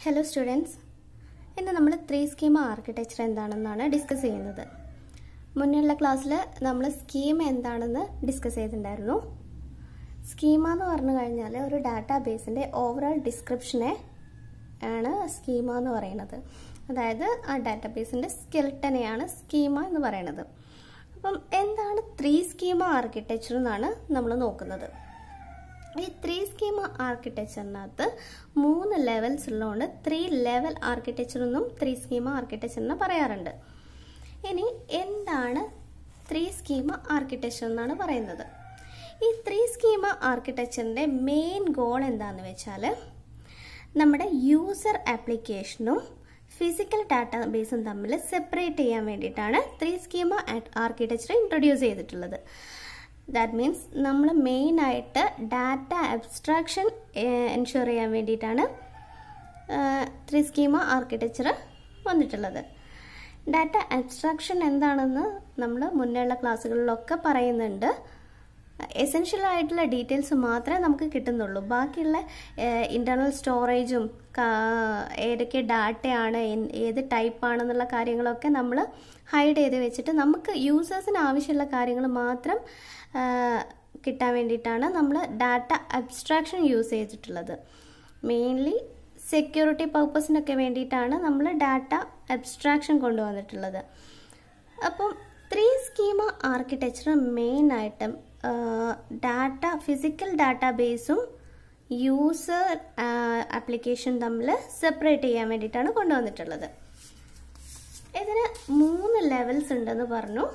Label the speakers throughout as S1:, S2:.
S1: hello students ഇന്ന് നമ്മൾ three schema architecture എന്താണെന്നാണ് ഡിസ്കസ് ചെയ്യുന്നത് മുന്നേയുള്ള ക്ലാസ്സിൽ നമ്മൾ സ്കീം എന്താണെന്ന് ഡിസ്കസ് ചെയ്തിട്ടുണ്ടായിരുന്നു സ്കീമ എന്ന് പറഞ്ഞു കഴിഞ്ഞാൽ ഒരു ഡാറ്റാ ബേസിൻ്റെ ഓവറോൾ ഡിസ്ക്രിപ്ഷനെ ആണ് സ്കീമ എന്ന് പറയുന്നത് അതായത് ആ ഡാറ്റാ ബേസിൻ്റെ സ്കെൽട്ടനെയാണ് സ്കീമ എന്ന് പറയുന്നത് അപ്പം എന്താണ് ത്രീ സ്കീമ ആർക്കിടെക്ചർ എന്നാണ് നമ്മൾ നോക്കുന്നത് ഈ ത്രീ സ്കീമ ആർക്കിടെക്ചറിനകത്ത് മൂന്ന് ലെവൽസ് ഉള്ളതുകൊണ്ട് ത്രീ ലെവൽ ആർക്കിടെക്ചർ എന്നും ത്രീ സ്കീമ ആർക്കിടെക്ചർ എന്ന് പറയാറുണ്ട് ഇനി എന്താണ് ത്രീ സ്കീമ ആർക്കിടെക്ചർ എന്നാണ് പറയുന്നത് ഈ ത്രീ സ്കീമ ആർക്കിടെക്ചറിൻ്റെ മെയിൻ ഗോൾ എന്താണെന്ന് വെച്ചാൽ നമ്മുടെ യൂസർ ആപ്ലിക്കേഷനും ഫിസിക്കൽ ഡാറ്റാബേസും തമ്മിൽ സെപ്പറേറ്റ് ചെയ്യാൻ വേണ്ടിയിട്ടാണ് ത്രീ സ്കീമ ആർക്കിടെക്ചർ ഇൻട്രൊഡ്യൂസ് ചെയ്തിട്ടുള്ളത് ദാറ്റ് മീൻസ് നമ്മൾ മെയിനായിട്ട് ഡാറ്റ അബ്സ്ട്രാക്ഷൻ എൻഷുർ ചെയ്യാൻ വേണ്ടിയിട്ടാണ് ത്രീ സ്കീമ ആർക്കിടെക്ചർ വന്നിട്ടുള്ളത് ഡാറ്റ അബ്സ്ട്രാക്ഷൻ എന്താണെന്ന് നമ്മൾ മുന്നേയുള്ള ക്ലാസ്സുകളിലൊക്കെ പറയുന്നുണ്ട് എസെൻഷ്യൽ ആയിട്ടുള്ള ഡീറ്റെയിൽസ് മാത്രമേ നമുക്ക് കിട്ടുന്നുള്ളൂ ബാക്കിയുള്ള ഇൻറ്റർണൽ സ്റ്റോറേജും ഏതൊക്കെ ഡാറ്റയാണ് ഏത് ടൈപ്പാണെന്നുള്ള കാര്യങ്ങളൊക്കെ നമ്മൾ ഹൈഡ് ചെയ്ത് വെച്ചിട്ട് നമുക്ക് യൂസേഴ്സിന് ആവശ്യമുള്ള കാര്യങ്ങൾ മാത്രം കിട്ടാൻ വേണ്ടിയിട്ടാണ് നമ്മൾ ഡാറ്റ അബ്സ്ട്രാക്ഷൻ യൂസ് ചെയ്തിട്ടുള്ളത് മെയിൻലി സെക്യൂരിറ്റി പർപ്പസിനൊക്കെ വേണ്ടിയിട്ടാണ് നമ്മൾ ഡാറ്റ അബ്സ്ട്രാക്ഷൻ കൊണ്ടുവന്നിട്ടുള്ളത് അപ്പം ത്രീ സ്കീമ ആർക്കിടെക്ചർ മെയിനായിട്ടും ഡാറ്റ ഫിസിക്കൽ ഡാറ്റാബേസും യൂസർ ആപ്ലിക്കേഷൻ തമ്മിൽ സെപ്പറേറ്റ് ചെയ്യാൻ വേണ്ടിയിട്ടാണ് കൊണ്ടുവന്നിട്ടുള്ളത് ഇതിന് മൂന്ന് ലെവൽസ് ഉണ്ടെന്ന് പറഞ്ഞു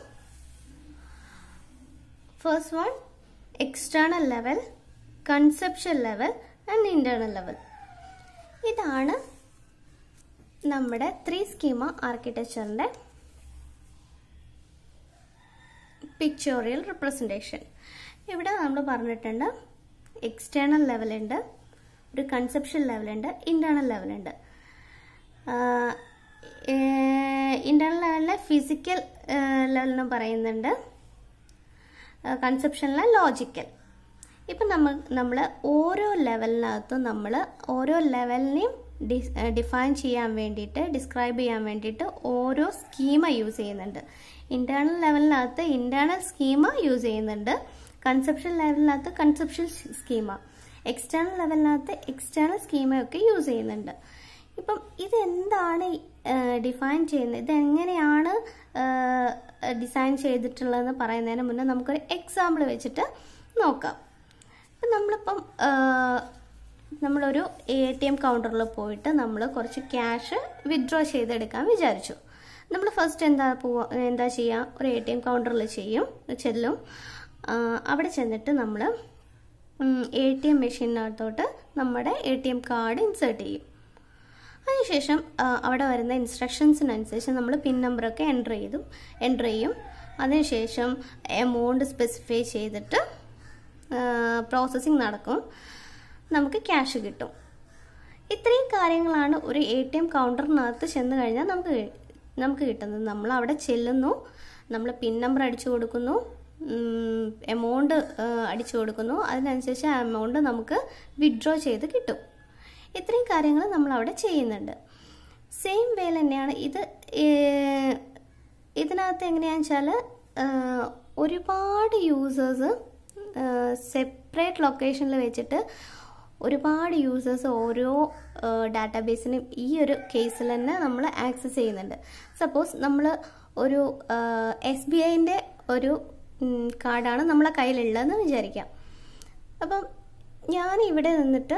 S1: first one external level conception level and internal level ഇതാണ് നമ്മുടെ ത്രീ സ്കീമ ആർക്കിടെക്ചറിൻ്റെ പിക്ചോറിയൽ റിപ്രസെൻറ്റേഷൻ ഇവിടെ നമ്മൾ പറഞ്ഞിട്ടുണ്ട് എക്സ്റ്റേണൽ ലെവലുണ്ട് ഒരു കൺസെപ്ഷൻ ലെവലുണ്ട് ഇൻറ്റേർണൽ ലെവലുണ്ട് ഇൻറ്റേർണൽ ലെവലിലെ ഫിസിക്കൽ ലെവൽ എന്ന് പറയുന്നുണ്ട് കൺസെപ്ഷനിലെ ലോജിക്കൽ ഇപ്പം നമ്മൾ നമ്മൾ ഓരോ ലെവലിനകത്തും നമ്മൾ ഓരോ ലെവലിനെയും ഡിഫൈൻ ചെയ്യാൻ വേണ്ടിയിട്ട് ഡിസ്ക്രൈബ് ചെയ്യാൻ വേണ്ടിയിട്ട് ഓരോ സ്കീമ യൂസ് ചെയ്യുന്നുണ്ട് ഇന്റേണൽ ലെവലിനകത്ത് ഇന്റേണൽ സ്കീമ യൂസ് ചെയ്യുന്നുണ്ട് കൺസെപ്ഷൻ ലെവലിനകത്ത് കൺസെപ്ഷൻ സ്കീമ എക്സ്റ്റേണൽ ലെവലിനകത്ത് എക്സ്റ്റേണൽ സ്കീമയൊക്കെ യൂസ് ചെയ്യുന്നുണ്ട് ഇപ്പം ഇതെന്താണ് ഡിഫൈൻ ചെയ്യുന്നത് ഇതെങ്ങനെയാണ് ഡിസൈൻ ചെയ്തിട്ടുള്ളതെന്ന് പറയുന്നതിന് മുന്നേ നമുക്കൊരു എക്സാമ്പിൾ വെച്ചിട്ട് നോക്കാം നമ്മളിപ്പം നമ്മളൊരു എ ടി എം കൗണ്ടറിൽ പോയിട്ട് നമ്മൾ കുറച്ച് ക്യാഷ് വിത്ഡ്രോ ചെയ്തെടുക്കാൻ വിചാരിച്ചു നമ്മൾ ഫസ്റ്റ് എന്താ പോവാ എന്താ ചെയ്യുക ഒരു എ ടി എം കൗണ്ടറിൽ ചെയ്യും ചെല്ലും അവിടെ ചെന്നിട്ട് നമ്മൾ എ ടി എം മെഷീനകത്തോട്ട് നമ്മുടെ A T M card insert ചെയ്യും അതിനുശേഷം അവിടെ വരുന്ന ഇൻസ്ട്രക്ഷൻസിനനുസരിച്ച് നമ്മൾ പിൻ നമ്പറൊക്കെ എൻ്റർ ചെയ്തും എൻ്റർ ചെയ്യും അതിനുശേഷം എമൗണ്ട് സ്പെസിഫൈ ചെയ്തിട്ട് പ്രോസസ്സിങ് നടക്കും നമുക്ക് ക്യാഷ് കിട്ടും ഇത്രയും കാര്യങ്ങളാണ് ഒരു എ ടി എം കൗണ്ടറിനകത്ത് ചെന്ന് കഴിഞ്ഞാൽ നമുക്ക് നമുക്ക് കിട്ടുന്നത് നമ്മൾ അവിടെ ചെല്ലുന്നു നമ്മൾ പിൻ നമ്പർ അടിച്ചു കൊടുക്കുന്നു എമൗണ്ട് അടിച്ചു കൊടുക്കുന്നു അതിനനുസരിച്ച് ആ എമൗണ്ട് നമുക്ക് വിഡ്രോ ചെയ്ത് കിട്ടും ഇത്രയും കാര്യങ്ങൾ നമ്മൾ അവിടെ ചെയ്യുന്നുണ്ട് സെയിം വേല തന്നെയാണ് ഇത് ഇതിനകത്ത് എങ്ങനെയാണെന്ന് വെച്ചാൽ ഒരുപാട് യൂസേഴ്സ് സെപ്പറേറ്റ് ലൊക്കേഷനിൽ വെച്ചിട്ട് ഒരുപാട് യൂസേഴ്സ് ഓരോ ഡാറ്റാബേസിനും ഈ ഒരു കേസിൽ തന്നെ നമ്മൾ ആക്സസ് ചെയ്യുന്നുണ്ട് സപ്പോസ് നമ്മൾ ഒരു എസ് ബി ഐൻ്റെ ഒരു കാർഡാണ് നമ്മളെ കയ്യിലുള്ളതെന്ന് വിചാരിക്കാം അപ്പം ഞാൻ ഇവിടെ നിന്നിട്ട്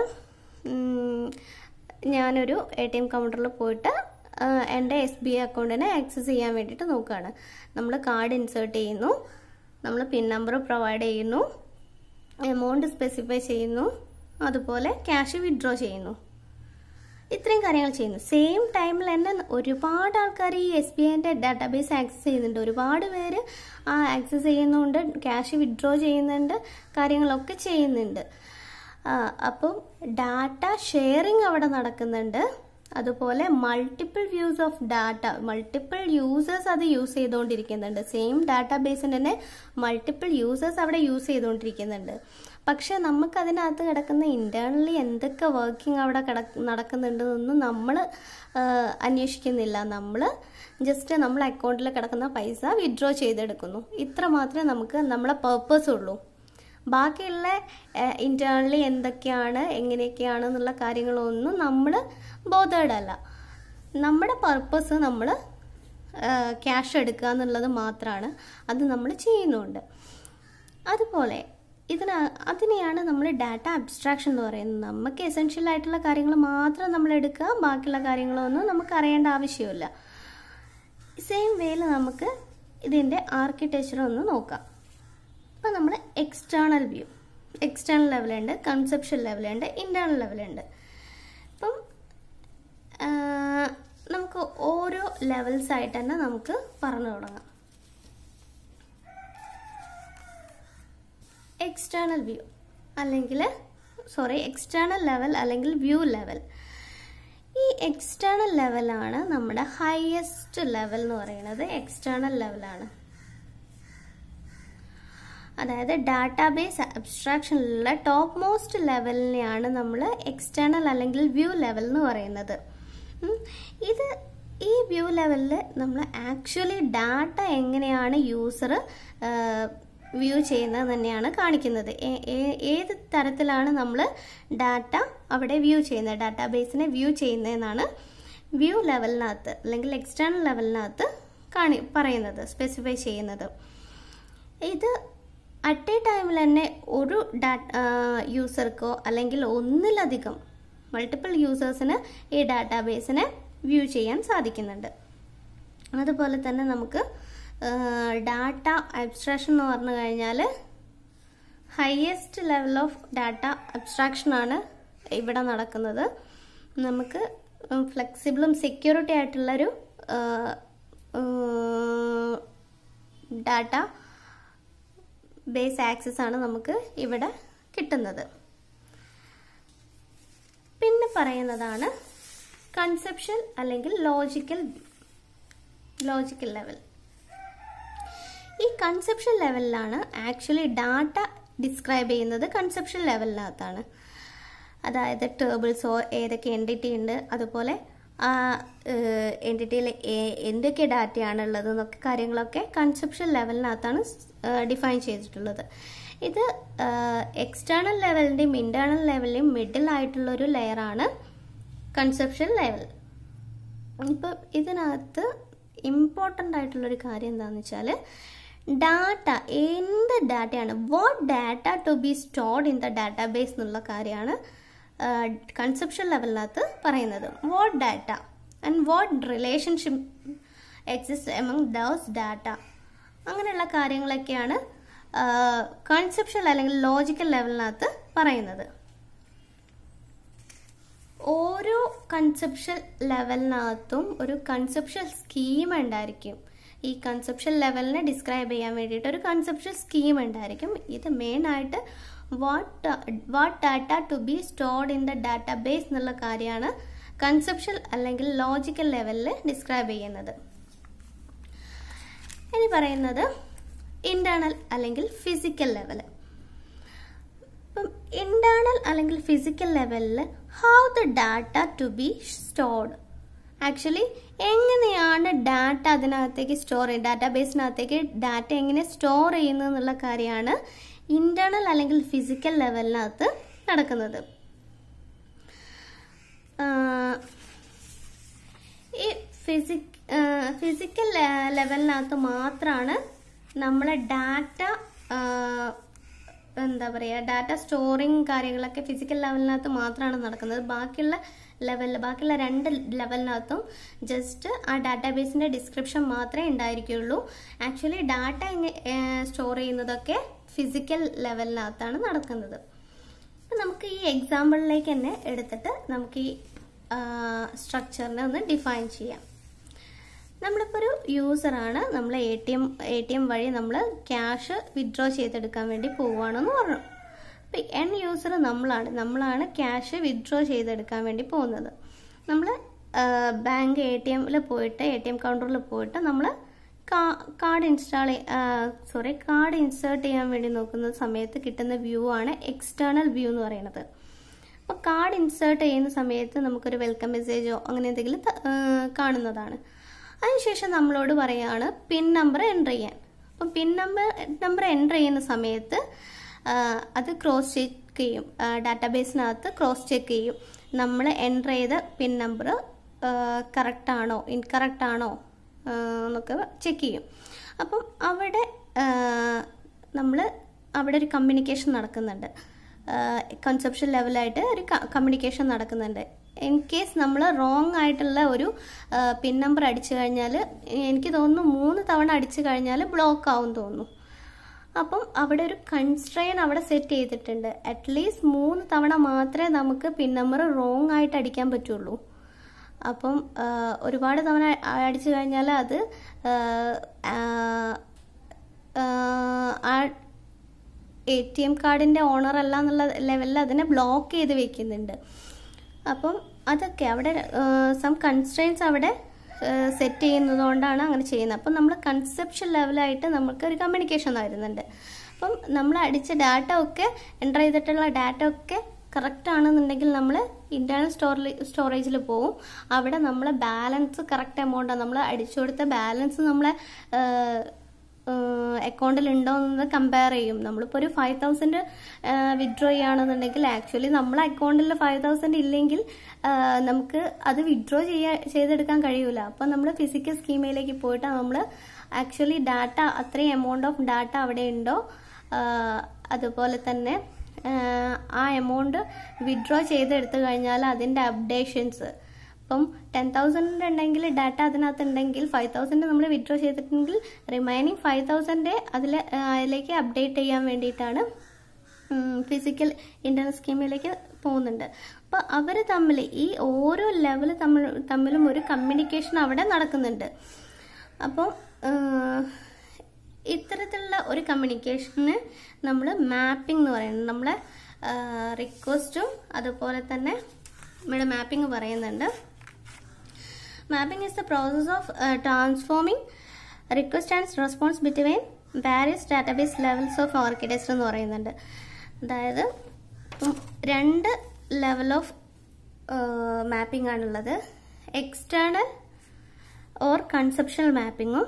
S1: ഞാനൊരു എ ടി എം കൗണ്ടറിൽ പോയിട്ട് എൻ്റെ എസ് ബി ഐ അക്കൗണ്ടിനെ ആക്സസ് ചെയ്യാൻ വേണ്ടിയിട്ട് നോക്കുകയാണ് നമ്മൾ കാർഡ് ഇൻസേർട്ട് ചെയ്യുന്നു നമ്മൾ പിൻ നമ്പർ പ്രൊവൈഡ് ചെയ്യുന്നു എമൗണ്ട് സ്പെസിഫൈ ചെയ്യുന്നു അതുപോലെ ക്യാഷ് വിഡ്രോ ചെയ്യുന്നു ഇത്രയും കാര്യങ്ങൾ ചെയ്യുന്നു സെയിം ടൈമിൽ തന്നെ ഒരുപാട് ആൾക്കാർ ഈ എസ് ബി ഐൻ്റെ ഡാറ്റാബേസ് ആക്സസ് ചെയ്യുന്നുണ്ട് ഒരുപാട് പേര് ആ ആക്സസ് ചെയ്യുന്നുണ്ട് ക്യാഷ് വിഡ്രോ ചെയ്യുന്നുണ്ട് കാര്യങ്ങളൊക്കെ ചെയ്യുന്നുണ്ട് അപ്പം ഡാറ്റ ഷെയറിങ് അവിടെ നടക്കുന്നുണ്ട് അതുപോലെ multiple views of data multiple users അത് യൂസ് ചെയ്തുകൊണ്ടിരിക്കുന്നുണ്ട് സെയിം ഡാറ്റാബേസിന് തന്നെ മൾട്ടിപ്പിൾ യൂസേഴ്സ് അവിടെ യൂസ് ചെയ്തുകൊണ്ടിരിക്കുന്നുണ്ട് പക്ഷെ നമുക്ക് അതിനകത്ത് കിടക്കുന്ന ഇൻറ്റേർണലി എന്തൊക്കെ വർക്കിംഗ് അവിടെ കിടക്ക് നടക്കുന്നുണ്ടെന്നൊന്നും നമ്മൾ അന്വേഷിക്കുന്നില്ല നമ്മൾ ജസ്റ്റ് നമ്മളെ അക്കൗണ്ടിൽ കിടക്കുന്ന പൈസ വിഡ്രോ ചെയ്തെടുക്കുന്നു ഇത്ര മാത്രമേ നമുക്ക് നമ്മളെ പേർപ്പസ് ഉള്ളൂ ബാക്കിയുള്ള ഇൻറ്റേർണലി എന്തൊക്കെയാണ് എങ്ങനെയൊക്കെയാണ് എന്നുള്ള കാര്യങ്ങളൊന്നും നമ്മൾ ബോധേഡല്ല നമ്മുടെ പർപ്പസ് നമ്മൾ ക്യാഷ് എടുക്കുക എന്നുള്ളത് മാത്രമാണ് അത് നമ്മൾ ചെയ്യുന്നുണ്ട് അതുപോലെ ഇതിന് അതിനെയാണ് നമ്മൾ ഡാറ്റ അബ്സ്ട്രാക്ഷൻ എന്ന് പറയുന്നത് നമുക്ക് എസെൻഷ്യൽ ആയിട്ടുള്ള കാര്യങ്ങൾ മാത്രം നമ്മൾ എടുക്കുക ബാക്കിയുള്ള കാര്യങ്ങളൊന്നും നമുക്ക് അറിയേണ്ട ആവശ്യമില്ല സെയിം വേയിൽ നമുക്ക് ഇതിൻ്റെ ആർക്കിടെക്ചർ ഒന്ന് നോക്കാം അപ്പോൾ നമ്മൾ എക്സ്റ്റേണൽ വ്യൂ എക്സ്റ്റേണൽ ലെവലുണ്ട് കൺസെപ്ഷൻ ലെവലുണ്ട് ഇൻറ്റേർണൽ ലെവലുണ്ട് അപ്പം നമുക്ക് ഓരോ ലെവൽസ് ആയിട്ട് തന്നെ നമുക്ക് പറഞ്ഞു തുടങ്ങാം എക്സ്റ്റേണൽ വ്യൂ അല്ലെങ്കിൽ സോറി എക്സ്റ്റേണൽ ലെവൽ അല്ലെങ്കിൽ വ്യൂ ലെവൽ ഈ എക്സ്റ്റേണൽ ലെവലാണ് നമ്മുടെ ഹയസ്റ്റ് ലെവൽ എന്ന് പറയുന്നത് എക്സ്റ്റേണൽ ലെവലാണ് അതായത് ഡാറ്റാബേസ് അബ്സ്ട്രാക്ഷനിലുള്ള ടോപ്പ് മോസ്റ്റ് ലെവലിനെയാണ് നമ്മൾ എക്സ്റ്റേണൽ അല്ലെങ്കിൽ വ്യൂ ലെവൽ എന്ന് പറയുന്നത് ഇത് ഈ വ്യൂ ലെവലിൽ നമ്മൾ ആക്ച്വലി ഡാറ്റ എങ്ങനെയാണ് യൂസർ വ്യൂ ചെയ്യുന്നത് തന്നെയാണ് കാണിക്കുന്നത് ഏത് തരത്തിലാണ് നമ്മൾ ഡാറ്റ അവിടെ വ്യൂ ചെയ്യുന്നത് ഡാറ്റാബേസിനെ വ്യൂ ചെയ്യുന്നതെന്നാണ് വ്യൂ ലെവലിനകത്ത് അല്ലെങ്കിൽ എക്സ്റ്റേണൽ ലെവലിനകത്ത് കാണി പറയുന്നത് സ്പെസിഫൈ ചെയ്യുന്നത് ഇത് അറ്റ് എ ടൈമിൽ തന്നെ ഒരു ഡാറ്റ യൂസർക്കോ അല്ലെങ്കിൽ ഒന്നിലധികം മൾട്ടിപ്പിൾ യൂസേഴ്സിന് ഈ ഡാറ്റാബേസിനെ വ്യൂ ചെയ്യാൻ സാധിക്കുന്നുണ്ട് അതുപോലെ തന്നെ നമുക്ക് ഡാറ്റ അബ്സ്ട്രാക്ഷൻ എന്ന് പറഞ്ഞു കഴിഞ്ഞാൽ ഹയസ്റ്റ് ലെവൽ ഓഫ് ഡാറ്റ അബ്സ്ട്രാക്ഷനാണ് ഇവിടെ നടക്കുന്നത് നമുക്ക് ഫ്ലെക്സിബിളും സെക്യൂരിറ്റി ആയിട്ടുള്ളൊരു ഡാറ്റ ബേസ് ആക്സസ് ആണ് നമുക്ക് ഇവിടെ കിട്ടുന്നത് പിന്നെ പറയുന്നതാണ് കൺസെപ്ഷൻ അല്ലെങ്കിൽ ലോജിക്കൽ ലോജിക്കൽ ലെവൽ ഈ കൺസെപ്ഷൻ ലെവലിലാണ് ആക്ച്വലി ഡാറ്റ ഡിസ്ക്രൈബ് ചെയ്യുന്നത് കൺസെപ്ഷൻ ലെവലിനകത്താണ് അതായത് ടേബിൾസോ ഏതൊക്കെ എൻറ്റിറ്റി ഉണ്ട് അതുപോലെ ആ എൻറ്റിറ്റിയിൽ എന്തൊക്കെ ഡാറ്റയാണ് ഉള്ളത് എന്നൊക്കെ കാര്യങ്ങളൊക്കെ കൺസെപ്ഷൻ ലെവലിനകത്താണ് ഡിഫൈൻ ചെയ്തിട്ടുള്ളത് ഇത് എക്സ്റ്റേണൽ ലെവലിൻ്റെയും ഇൻറ്റേർണൽ ലെവലിൻ്റെയും മിഡിൽ ആയിട്ടുള്ള ഒരു ലെയറാണ് കൺസെപ്ഷൻ ലെവൽ ഇപ്പം ഇതിനകത്ത് ഇമ്പോർട്ടൻ്റ് ആയിട്ടുള്ളൊരു കാര്യം എന്താണെന്ന് വെച്ചാൽ ഡാറ്റ എന്ത് ഡാറ്റയാണ് what data to be stored in the database എന്നുള്ള കാര്യമാണ് കൺസെപ്ഷൻ ലെവലിനകത്ത് പറയുന്നത് what data and what relationship exist among those data അങ്ങനെയുള്ള കാര്യങ്ങളൊക്കെയാണ് കൺസെപ്ഷൻ അല്ലെങ്കിൽ ലോജിക്കൽ ലെവലിനകത്ത് പറയുന്നത് ഓരോ കൺസെപ്ഷൻ ലെവലിനകത്തും ഒരു കൺസെപ്ഷൻ സ്കീം ഉണ്ടായിരിക്കും ഈ കൺസെപ്ഷൻ ലെവലിനെ ഡിസ്ക്രൈബ് ചെയ്യാൻ വേണ്ടിയിട്ട് ഒരു കൺസെപ്ഷൻ സ്കീം ഉണ്ടായിരിക്കും ഇത് മെയിൻ ആയിട്ട് what what data to be stored in the data base എന്നുള്ള കാര്യമാണ് കൺസെപ്ഷൻ അല്ലെങ്കിൽ ലോജിക്കൽ ലെവലിൽ ഡിസ്ക്രൈബ് ചെയ്യുന്നത് ഇനി പറയുന്നത് ഇന്റേണൽ അല്ലെങ്കിൽ ഫിസിക്കൽ ലെവൽ ഇപ്പം ഇന്റേണൽ അല്ലെങ്കിൽ ഫിസിക്കൽ ലെവലിൽ how the data to be stored actually എങ്ങനെയാണ് ഡാറ്റ അതിനകത്തേക്ക് സ്റ്റോർ ചെയ്യുന്നത് ഡാറ്റാബേസിനകത്തേക്ക് ഡാറ്റ എങ്ങനെ സ്റ്റോർ ചെയ്യുന്നത് എന്നുള്ള കാര്യമാണ് ഇന്റേണൽ അല്ലെങ്കിൽ ഫിസിക്കൽ ലെവലിനകത്ത് നടക്കുന്നത് ഈ ഫിസിക് ഫിസിക്കൽ ലെവലിനകത്ത് മാത്രമാണ് നമ്മളെ ഡാറ്റ എന്താ പറയുക ഡാറ്റ സ്റ്റോറിങ് കാര്യങ്ങളൊക്കെ ഫിസിക്കൽ ലെവലിനകത്ത് മാത്രമാണ് നടക്കുന്നത് ബാക്കിയുള്ള ലെവലിൽ ബാക്കിയുള്ള രണ്ട് ലെവലിനകത്തും ജസ്റ്റ് ആ ഡാറ്റാബേസിൻ്റെ ഡിസ്ക്രിപ്ഷൻ മാത്രമേ ഉണ്ടായിരിക്കുള്ളൂ ആക്ച്വലി ഡാറ്റ സ്റ്റോർ ചെയ്യുന്നതൊക്കെ ഫിസിക്കൽ ലെവലിനകത്താണ് നടക്കുന്നത് അപ്പം നമുക്ക് ഈ എക്സാമ്പിളിലേക്ക് തന്നെ എടുത്തിട്ട് നമുക്ക് ഈ സ്ട്രക്ചറിനെ ഒന്ന് ഡിഫൈൻ ചെയ്യാം നമ്മളിപ്പോൾ ഒരു യൂസറാണ് നമ്മൾ A T M A T M വഴി നമ്മൾ ക്യാഷ് വിഡ്രോ ചെയ്തെടുക്കാൻ വേണ്ടി പോവുകയാണെന്ന് പറഞ്ഞു അപ്പോൾ എൻ യൂസർ നമ്മളാണ് നമ്മളാണ് ക്യാഷ് വിഡ്രോ ചെയ്തെടുക്കാൻ വേണ്ടി പോകുന്നത് നമ്മൾ ബാങ്ക് എ ടി എമ്മിൽ പോയിട്ട് എ ടി എം കൗണ്ടറിൽ പോയിട്ട് നമ്മൾ card install sorry card insert ചെയ്യാൻ വേണ്ടി നോക്കുന്ന സമയത്ത് കിട്ടുന്ന വ്യൂ ആണ് എക്സ്റ്റേണൽ വ്യൂ എന്ന് പറയുന്നത് അപ്പോൾ കാർഡ് ഇൻസേർട്ട് ചെയ്യുന്ന സമയത്ത് നമുക്കൊരു വെൽക്കം മെസ്സേജോ അങ്ങനെ എന്തെങ്കിലും കാണുന്നതാണ് അതിനുശേഷം നമ്മളോട് പറയുകയാണ് പിൻ നമ്പർ എൻ്റർ ചെയ്യാൻ അപ്പം പിൻ നമ്പർ നമ്പർ എൻ്റർ ചെയ്യുന്ന സമയത്ത് അത് ക്രോസ് ചെക്ക് ചെയ്യും ഡാറ്റാബേസിനകത്ത് ക്രോസ് ചെക്ക് ചെയ്യും നമ്മൾ എൻ്റർ ചെയ്ത പിൻ നമ്പർ കറക്റ്റ് ആണോ ഇൻകറക്റ്റ് ആണോ എന്നൊക്കെ ചെക്ക് ചെയ്യും അപ്പം അവിടെ നമ്മൾ അവിടെ ഒരു കമ്മ്യൂണിക്കേഷൻ നടക്കുന്നുണ്ട് കൺസെപ്ഷൻ ലെവലായിട്ട് ഒരു കമ്മ്യൂണിക്കേഷൻ നടക്കുന്നുണ്ട് ഇൻ കേസ് നമ്മൾ റോങ് ആയിട്ടുള്ള ഒരു പിൻ നമ്പർ അടിച്ചു കഴിഞ്ഞാൽ എനിക്ക് തോന്നുന്നു മൂന്ന് തവണ അടിച്ചു കഴിഞ്ഞാൽ ബ്ലോക്ക് ആവും തോന്നുന്നു അപ്പം അവിടെ ഒരു കൺസ്ട്രെയിൻ അവിടെ സെറ്റ് ചെയ്തിട്ടുണ്ട് അറ്റ്ലീസ്റ്റ് മൂന്ന് തവണ മാത്രമേ നമുക്ക് പിൻ നമ്പർ റോങ് ആയിട്ട് അടിക്കാൻ പറ്റുള്ളൂ അപ്പം ഒരുപാട് തവണ അടിച്ചു കഴിഞ്ഞാൽ അത് ആ എ ടി എം കാർഡിൻ്റെ ഓണർ അല്ല എന്നുള്ള ലെവലിൽ അതിനെ ബ്ലോക്ക് ചെയ്ത് വെക്കുന്നുണ്ട് അപ്പം അതൊക്കെ അവിടെ സം കൺസ്ട്രെയിൻസ് അവിടെ സെറ്റ് ചെയ്യുന്നതുകൊണ്ടാണ് അങ്ങനെ ചെയ്യുന്നത് അപ്പം നമ്മൾ കൺസെപ്ഷൻ ലെവലായിട്ട് നമുക്ക് ഒരു കമ്മ്യൂണിക്കേഷൻ വരുന്നുണ്ട് അപ്പം നമ്മൾ അടിച്ച ഡാറ്റ ഒക്കെ എൻ്റർ ചെയ്തിട്ടുള്ള ഡാറ്റ ഒക്കെ കറക്റ്റ് ആണെന്നുണ്ടെങ്കിൽ നമ്മൾ ഇൻറ്റേർണൽ സ്റ്റോറേ സ്റ്റോറേജിൽ പോവും അവിടെ നമ്മൾ ബാലൻസ് കറക്റ്റ് എമൗണ്ട് നമ്മൾ അടിച്ചു കൊടുത്ത ബാലൻസ് നമ്മളെ അക്കൗണ്ടിൽ ഉണ്ടോ എന്ന് കമ്പയർ ചെയ്യും നമ്മളിപ്പോൾ ഒരു ഫൈവ് തൗസൻഡ് വിഡ്രോ ചെയ്യുകയാണെന്നുണ്ടെങ്കിൽ ആക്ച്വലി നമ്മളെ അക്കൗണ്ടിൽ ഫൈവ് തൗസൻഡ് ഇല്ലെങ്കിൽ നമുക്ക് അത് വിഡ്രോ ചെയ്യാ ചെയ്തെടുക്കാൻ കഴിയൂല അപ്പോൾ നമ്മൾ ഫിസിക്കൽ സ്കീമയിലേക്ക് പോയിട്ട് നമ്മൾ ആക്ച്വലി ഡാറ്റ അത്രയും എമൗണ്ട് ഓഫ് ഡാറ്റ അവിടെ ഉണ്ടോ അതുപോലെ തന്നെ ആ എമൗണ്ട് വിഡ്രോ ചെയ്തെടുത്തു കഴിഞ്ഞാൽ അതിൻ്റെ അപ്ഡേഷൻസ് ഇപ്പം ടെൻ തൗസൻഡ് ഉണ്ടെങ്കിൽ ഡാറ്റ അതിനകത്ത് ഉണ്ടെങ്കിൽ ഫൈവ് തൗസൻഡ് നമ്മൾ വിഡ്രോ ചെയ്തിട്ടുണ്ടെങ്കിൽ റിമൈനിങ് ഫൈവ് തൗസൻഡ് അതിൽ അതിലേക്ക് അപ്ഡേറ്റ് ചെയ്യാൻ വേണ്ടിയിട്ടാണ് ഫിസിക്കൽ ഇൻ്റർനെറ്റ് സ്കീമിലേക്ക് പോകുന്നുണ്ട് അപ്പോൾ അവർ തമ്മിൽ ഈ ഓരോ ലെവൽ തമ്മിൽ തമ്മിലും ഒരു കമ്മ്യൂണിക്കേഷൻ അവിടെ നടക്കുന്നുണ്ട് അപ്പോൾ ഇത്തരത്തിലുള്ള ഒരു കമ്മ്യൂണിക്കേഷന് നമ്മൾ മാപ്പിംഗ് എന്ന് പറയുന്നത് നമ്മളെ റിക്വസ്റ്റും അതുപോലെ തന്നെ നമ്മുടെ മാപ്പിംഗ് പറയുന്നുണ്ട് mapping is the process of transforming request and response between various database levels of architecture എന്ന് പറയുന്നുണ്ട് അതായത് രണ്ട് ലെവൽ ഓഫ് മാപ്പിംഗ് ആണുള്ളത് എക്സ്റ്റേണൽ ഓർ കൺസെപ്ഷണൽ മാപ്പിങ്ങും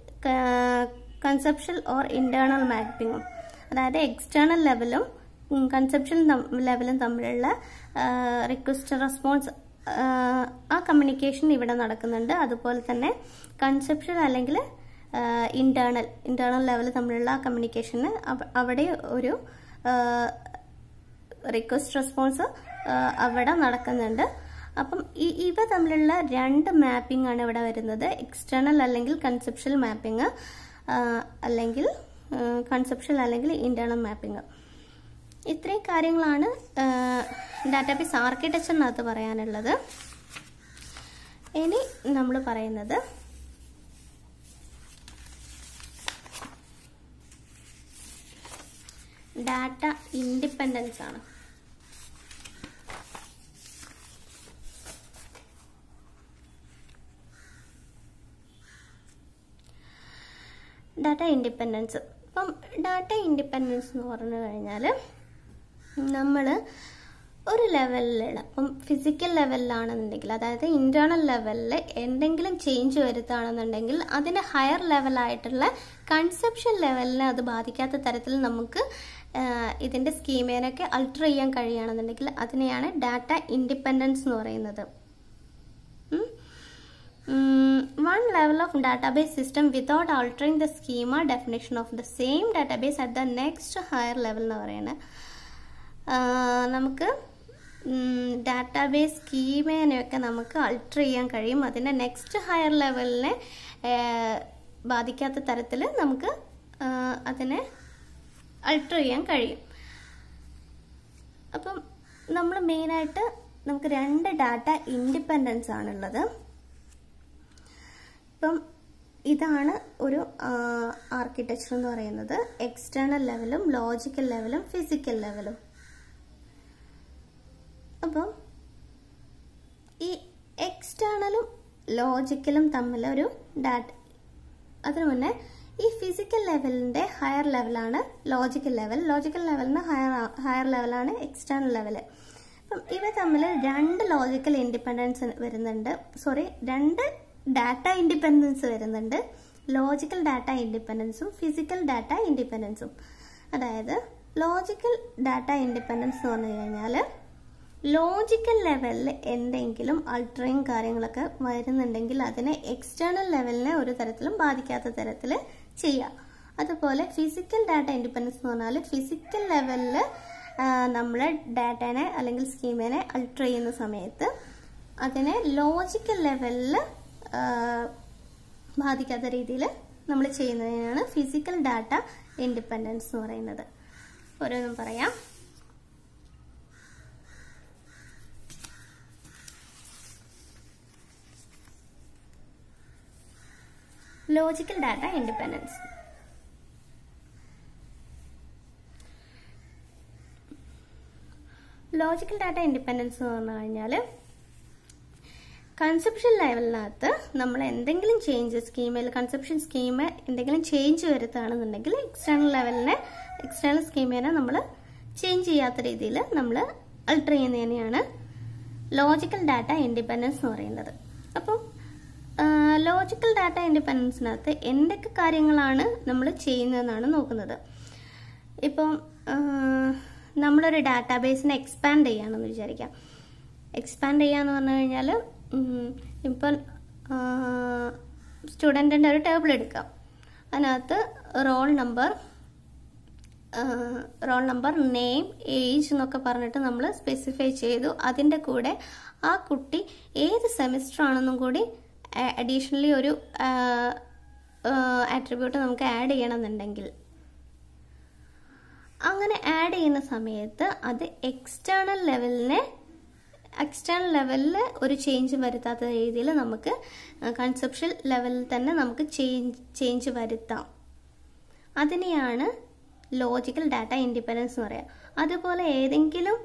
S1: കൺസെപ്ഷൽ ഓർ ഇന്റേണൽ മാപ്പിങ്ങും അതായത് എക്സ്റ്റേണൽ ലെവലും കൺസെപ്ഷൻ ലെവലും തമ്മിലുള്ള റിക്വസ്റ്റ് റെസ്പോൺസ് ആ കമ്മ്യൂണിക്കേഷൻ ഇവിടെ നടക്കുന്നുണ്ട് അതുപോലെ തന്നെ കൺസെപ്ഷൻ അല്ലെങ്കിൽ ഇന്റേണൽ ഇന്റേണൽ ലെവൽ തമ്മിലുള്ള ആ കമ്മ്യൂണിക്കേഷന് അവിടെ ഒരു റിക്വസ്റ്റ് റെസ്പോൺസ് അവിടെ നടക്കുന്നുണ്ട് അപ്പം ഈ ഇവ തമ്മിലുള്ള രണ്ട് മാപ്പിംഗ് ആണ് ഇവിടെ വരുന്നത് എക്സ്റ്റേണൽ അല്ലെങ്കിൽ കൺസെപ്ഷ്യൽ മാപ്പിംഗ് അല്ലെങ്കിൽ കൺസെപ്ഷ്യൽ അല്ലെങ്കിൽ ഇന്റേണൽ മാപ്പിംഗ് ഇത്രയും കാര്യങ്ങളാണ് ഡാറ്റാബേസ് ആർക്കിടെക്ചറിനകത്ത് പറയാനുള്ളത് ഇനി നമ്മൾ പറയുന്നത് ഡാറ്റ ഇൻഡിപെൻഡൻസ് ആണ് ഡാറ്റ ഇൻഡിപെൻഡൻസ് അപ്പം ഡാറ്റ ഇൻഡിപെൻഡൻസ് എന്ന് പറഞ്ഞു കഴിഞ്ഞാൽ നമ്മൾ ഒരു ലെവലിലുള്ള അപ്പം ഫിസിക്കൽ ലെവലിലാണെന്നുണ്ടെങ്കിൽ അതായത് ഇന്റേണൽ ലെവലിൽ എന്തെങ്കിലും ചേഞ്ച് വരുത്തുകയാണെന്നുണ്ടെങ്കിൽ അതിന് ഹയർ ലെവലായിട്ടുള്ള കൺസെപ്ഷൻ ലെവലിനെ അത് ബാധിക്കാത്ത തരത്തിൽ നമുക്ക് ഇതിൻ്റെ സ്കീമേനൊക്കെ അൾട്ടർ ചെയ്യാൻ കഴിയുകയാണെന്നുണ്ടെങ്കിൽ അതിനെയാണ് ഡാറ്റ ഇൻഡിപെൻഡൻസ് എന്ന് പറയുന്നത് one level of database system without altering the schema definition of the same database at the next higher level എന്ന് പറയുന്നത് നമുക്ക് ഡാറ്റാബേസ് സ്കീമേനെയൊക്കെ നമുക്ക് അൾട്ടർ ചെയ്യാൻ കഴിയും അതിൻ്റെ നെക്സ്റ്റ് ഹയർ ലെവലിനെ ബാധിക്കാത്ത തരത്തിൽ നമുക്ക് അതിനെ അൾട്ടർ ചെയ്യാൻ കഴിയും അപ്പം നമ്മൾ മെയിനായിട്ട് നമുക്ക് രണ്ട് ഡാറ്റ ഇൻഡിപെൻഡൻസ് ആണുള്ളത് ഇപ്പം ഇതാണ് ഒരു ആർക്കിടെക്ചർ എന്ന് പറയുന്നത് എക്സ്റ്റേണൽ ലെവലും ലോജിക്കൽ ലെവലും ഫിസിക്കൽ ലെവലും അപ്പം ഈ എക്സ്റ്റേണലും ലോജിക്കലും തമ്മിൽ ഒരു ഡാറ്റ അതിനു മുന്നേ ഈ ഫിസിക്കൽ ലെവലിന്റെ ഹയർ ലെവലാണ് ലോജിക്കൽ ലെവൽ ലോജിക്കൽ ലെവലിന് ഹയർ ഹയർ ലെവലാണ് എക്സ്റ്റേണൽ ലെവൽ അപ്പം ഇവ തമ്മിൽ രണ്ട് ലോജിക്കൽ ഇൻഡിപെൻഡൻസ് വരുന്നുണ്ട് സോറി രണ്ട് ഡാറ്റ ഇൻഡിപെൻഡൻസ് വരുന്നുണ്ട് ലോജിക്കൽ ഡാറ്റ ഇൻഡിപെൻഡൻസും ഫിസിക്കൽ ഡാറ്റ ഇൻഡിപെൻഡൻസും അതായത് ലോജിക്കൽ ഡാറ്റ ഇൻഡിപെൻഡൻസ് എന്ന് പറഞ്ഞു കഴിഞ്ഞാൽ ലോജിക്കൽ ലെവലിൽ എന്തെങ്കിലും അൾട്ടറിങ് കാര്യങ്ങളൊക്കെ വരുന്നുണ്ടെങ്കിൽ അതിനെ എക്സ്റ്റേണൽ ലെവലിനെ ഒരു തരത്തിലും ബാധിക്കാത്ത തരത്തിൽ ചെയ്യാം അതുപോലെ ഫിസിക്കൽ ഡാറ്റ ഇൻഡിപെൻഡൻസ് എന്ന് പറഞ്ഞാൽ ഫിസിക്കൽ ലെവലിൽ നമ്മൾ ഡാറ്റനെ അല്ലെങ്കിൽ സ്കീമിനെ അൾട്ടർ ചെയ്യുന്ന സമയത്ത് അതിനെ ലോജിക്കൽ ലെവലിൽ ബാധിക്കാത്ത രീതിയിൽ നമ്മൾ ചെയ്യുന്നതിനാണ് ഫിസിക്കൽ ഡാറ്റ ഇൻഡിപെൻഡൻസ് എന്ന് പറയുന്നത് ഓരോന്നും പറയാം logical data independence logical data independence എന്ന് പറഞ്ഞു കഴിഞ്ഞാൽ കൺസെപ്ഷൻ ലെവലിനകത്ത് നമ്മൾ എന്തെങ്കിലും ചേഞ്ച് സ്കീമിൽ കൺസെപ്ഷൻ സ്കീം എന്തെങ്കിലും ചേഞ്ച് വരുത്തുകയാണെന്നുണ്ടെങ്കിൽ എക്സ്റ്റേണൽ ലെവലിനെ എക്സ്റ്റേണൽ സ്കീമിനെ നമ്മൾ ചേഞ്ച് ചെയ്യാത്ത രീതിയിൽ നമ്മൾ അൾട്ടർ ചെയ്യുന്നതിനെയാണ് ലോജിക്കൽ ഡാറ്റ ഇൻഡിപെൻഡൻസ് എന്ന് പറയുന്നത് അപ്പം ലോജിക്കൽ ഡാറ്റ ഇൻഡിപെൻഡൻസിനകത്ത് എന്തൊക്കെ കാര്യങ്ങളാണ് നമ്മൾ ചെയ്യുന്നതെന്നാണ് നോക്കുന്നത് ഇപ്പം നമ്മളൊരു ഡാറ്റാബേസിനെ എക്സ്പാൻഡ് ചെയ്യാണെന്ന് വിചാരിക്കാം എക്സ്പാൻഡ് ചെയ്യാന്ന് പറഞ്ഞു കഴിഞ്ഞാൽ ഇപ്പം സ്റ്റുഡൻറ്റിൻ്റെ ഒരു ടേബിൾ എടുക്കാം അതിനകത്ത് roll number roll number name age എന്നൊക്കെ പറഞ്ഞിട്ട് നമ്മൾ സ്പെസിഫൈ ചെയ്തു അതിൻ്റെ കൂടെ ആ കുട്ടി ഏത് സെമിസ്റ്റർ ആണെന്നും കൂടി അഡീഷണലി ഒരു ആട്രിബ്യൂട്ട് നമുക്ക് ആഡ് ചെയ്യണമെന്നുണ്ടെങ്കിൽ അങ്ങനെ ആഡ് ചെയ്യുന്ന സമയത്ത് അത് എക്സ്റ്റേണൽ ലെവലിനെ എക്സ്റ്റേണൽ ലെവലിൽ ഒരു ചേഞ്ച് വരുത്താത്ത രീതിയിൽ നമുക്ക് കൺസെപ്ഷൻ ലെവലിൽ തന്നെ നമുക്ക് ചേഞ്ച് ചേഞ്ച് വരുത്താം അതിനെയാണ് ലോജിക്കൽ ഡാറ്റ ഇൻഡിപെൻഡൻസ് എന്ന് പറയാം അതുപോലെ ഏതെങ്കിലും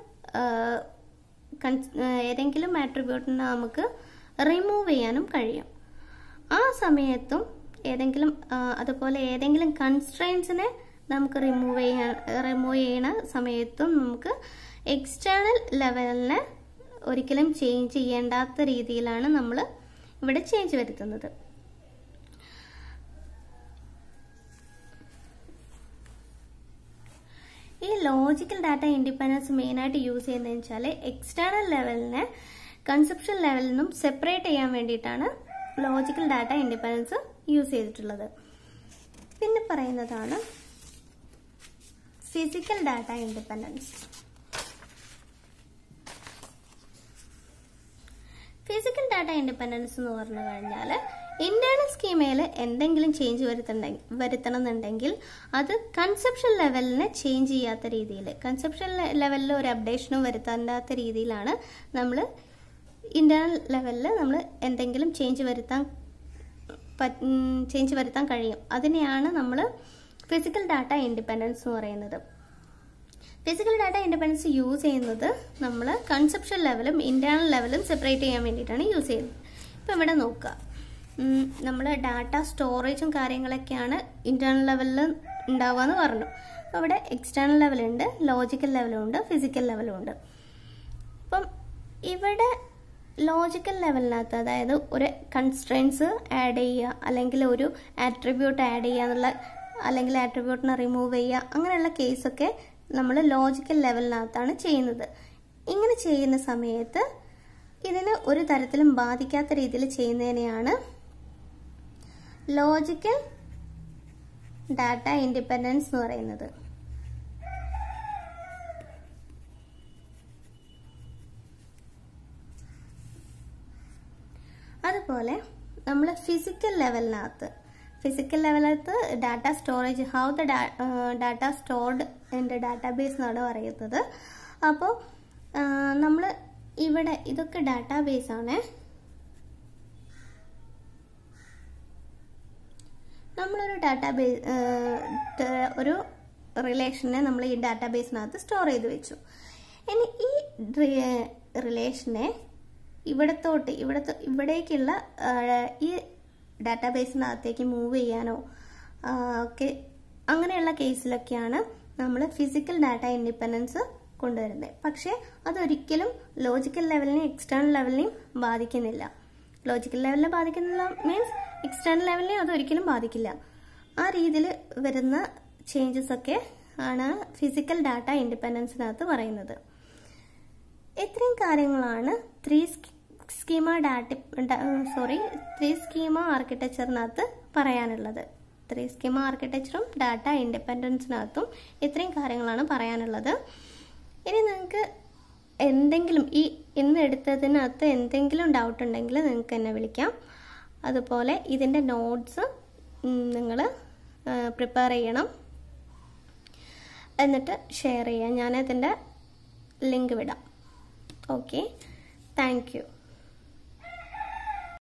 S1: ഏതെങ്കിലും ആട്രിബ്യൂട്ടിനെ നമുക്ക് റിമൂവ് ചെയ്യാനും കഴിയും ആ സമയത്തും ഏതെങ്കിലും അതുപോലെ ഏതെങ്കിലും കൺസ്ട്രെയിൻസിനെ നമുക്ക് റിമൂവ് ചെയ്യാൻ റിമൂവ് ചെയ്യുന്ന സമയത്തും നമുക്ക് എക്സ്റ്റേണൽ ലെവലിനെ ഒരിക്കലും ചേഞ്ച് ചെയ്യേണ്ടാത്ത രീതിയിലാണ് നമ്മൾ ഇവിടെ ചേഞ്ച് വരുത്തുന്നത് ഈ ലോജിക്കൽ ഡാറ്റ ഇൻഡിപെൻഡൻസ് മെയിനായിട്ട് യൂസ് ചെയ്യുന്നതെന്ന് വെച്ചാൽ എക്സ്റ്റേണൽ ലെവലിനെ കൺസെപ്ഷൻ ലെവലിൽ നിന്നും സെപ്പറേറ്റ് ചെയ്യാൻ വേണ്ടിയിട്ടാണ് ലോജിക്കൽ ഡാറ്റ ഇൻഡിപെൻഡൻസ് യൂസ് ചെയ്തിട്ടുള്ളത് പിന്നെ പറയുന്നതാണ് physical data independence physical data independence എന്ന് പറഞ്ഞു കഴിഞ്ഞാൽ ഇന്റേണൽ സ്കീമയിൽ എന്തെങ്കിലും ചേഞ്ച് വരുത്തണ്ടെങ്കിൽ വരുത്തണമെന്നുണ്ടെങ്കിൽ അത് കൺസെപ്ഷൻ ലെവലിനെ ചേഞ്ച് ചെയ്യാത്ത രീതിയിൽ കൺസെപ്ഷൻ ലെവലിൽ ഒരു അപ്ഡേഷനും വരുത്താത്ത രീതിയിലാണ് നമ്മൾ ഇന്റേണൽ ലെവലിൽ നമ്മൾ എന്തെങ്കിലും ചേഞ്ച് വരുത്താൻ ചേഞ്ച് വരുത്താൻ കഴിയും അതിനെയാണ് നമ്മൾ ഫിസിക്കൽ ഡാറ്റ ഇൻഡിപെൻഡൻസ് എന്ന് പറയുന്നത് ഫിസിക്കൽ ഡാറ്റ ഇൻഡിപെൻഡൻസ് യൂസ് ചെയ്യുന്നത് നമ്മൾ കൺസെപ്ഷൻ ലെവലും ഇന്റേണൽ ലെവലും സെപ്പറേറ്റ് ചെയ്യാൻ വേണ്ടിയിട്ടാണ് യൂസ് ചെയ്യുന്നത് ഇപ്പം ഇവിടെ നോക്കുക നമ്മൾ ഡാറ്റ സ്റ്റോറേജും കാര്യങ്ങളൊക്കെയാണ് ഇന്റേണൽ ലെവലിൽ ഉണ്ടാവുക എന്ന് പറഞ്ഞു അപ്പോൾ ഇവിടെ എക്സ്റ്റേണൽ ലെവലുണ്ട് ലോജിക്കൽ ലെവലും ഉണ്ട് ഫിസിക്കൽ ലെവലും ഉണ്ട് അപ്പം ഇവിടെ ലോജിക്കൽ ലെവലിനകത്ത് അതായത് ഒരു കൺസ്ട്രെയിൻസ് ആഡ് ചെയ്യുക അല്ലെങ്കിൽ ഒരു ആട്രിബ്യൂട്ട് ആഡ് ചെയ്യുക എന്നുള്ള അല്ലെങ്കിൽ ആട്രിബ്യൂട്ടിനെ റിമൂവ് ചെയ്യുക അങ്ങനെയുള്ള കേസൊക്കെ നമ്മൾ ലോജിക്കൽ ലെവലിനകത്താണ് ചെയ്യുന്നത് ഇങ്ങനെ ചെയ്യുന്ന സമയത്ത് ഇതിന് ഒരു തരത്തിലും ബാധിക്കാത്ത രീതിയിൽ ചെയ്യുന്നതിനെയാണ് ലോജിക്കൽ ഡാറ്റ ഇൻഡിപെൻഡൻസ് എന്ന് പറയുന്നത് അതുപോലെ നമ്മൾ ഫിസിക്കൽ ലെവലിനകത്ത് ഫിസിക്കൽ ലെവലകത്ത് data storage how the data stored എൻ്റെ ഡാറ്റാബേസ് എന്നാണ് പറയുന്നത് അപ്പോൾ നമ്മൾ ഇവിടെ ഇതൊക്കെ ഡാറ്റാബേസ് ആണ് നമ്മളൊരു ഡാറ്റാബേസ് ഒരു റിലേഷനെ നമ്മൾ ഈ ഡാറ്റാബേസിനകത്ത് സ്റ്റോർ ചെയ്ത് വെച്ചു ഇനി ഈ റിലേഷനെ ഇവിടത്തോട്ട് ഇവിടത്തെ ഇവിടേക്കുള്ള ഈ ഡാറ്റാബേസിനകത്തേക്ക് മൂവ് ചെയ്യാനോ ആ, ഒക്കെ അങ്ങനെയുള്ള കേസിലൊക്കെയാണ് നമ്മൾ ഫിസിക്കൽ ഡാറ്റ ഇൻഡിപെൻഡൻസ് കൊണ്ടുവരുന്നത് പക്ഷേ അതൊരിക്കലും ലോജിക്കൽ ലെവലിനെയും എക്സ്റ്റേണൽ ലെവലിനെയും ബാധിക്കുന്നില്ല ലോജിക്കൽ ലെവലിനെ ബാധിക്കുന്നില്ല മീൻസ് എക്സ്റ്റേണൽ ലെവലിനെ അതൊരിക്കലും ബാധിക്കില്ല ആ രീതിയിൽ വരുന്ന ചേഞ്ചസ് ഒക്കെ ആണ് ഫിസിക്കൽ ഡാറ്റ ഇൻഡിപെൻഡൻസിനകത്ത് പറയുന്നത് ഇത്രയും കാര്യങ്ങളാണ് three schema data sorry three schema ആർക്കിടെക്ചറിനകത്ത് പറയാനുള്ളത് ത്രീ സ്കീമ ആർക്കിടെക്ചറും ഡാറ്റ ഇൻഡിപെൻഡൻസിനകത്തും ഇത്രയും കാര്യങ്ങളാണ് പറയാനുള്ളത് ഇനി നിങ്ങൾക്ക് എന്തെങ്കിലും ഈ ഇന്ന് എടുത്തതിനകത്ത് എന്തെങ്കിലും ഡൗട്ട് ഉണ്ടെങ്കിൽ നിങ്ങൾക്ക് എന്നെ വിളിക്കാം അതുപോലെ ഇതിൻ്റെ നോട്ട്സ് നിങ്ങൾ പ്രിപ്പയർ ചെയ്യണം എന്നിട്ട് ഷെയർ ചെയ്യാം ഞാനതിൻ്റെ ലിങ്ക് വിടാം ഓക്കെ താങ്ക് യു